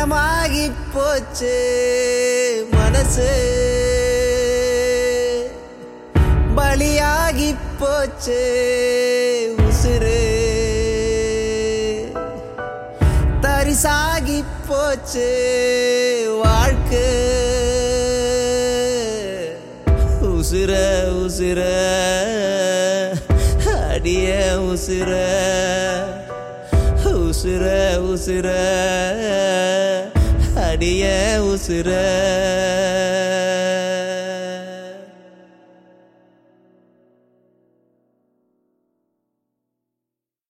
மரமாகி போச்சு மனசு பலியாகி போச்சு உசுரு தரிசாகி போச்சு வாழ்க்கை உசுர உசுர அடிய உசுர உசுர உசுர அடிய உசுர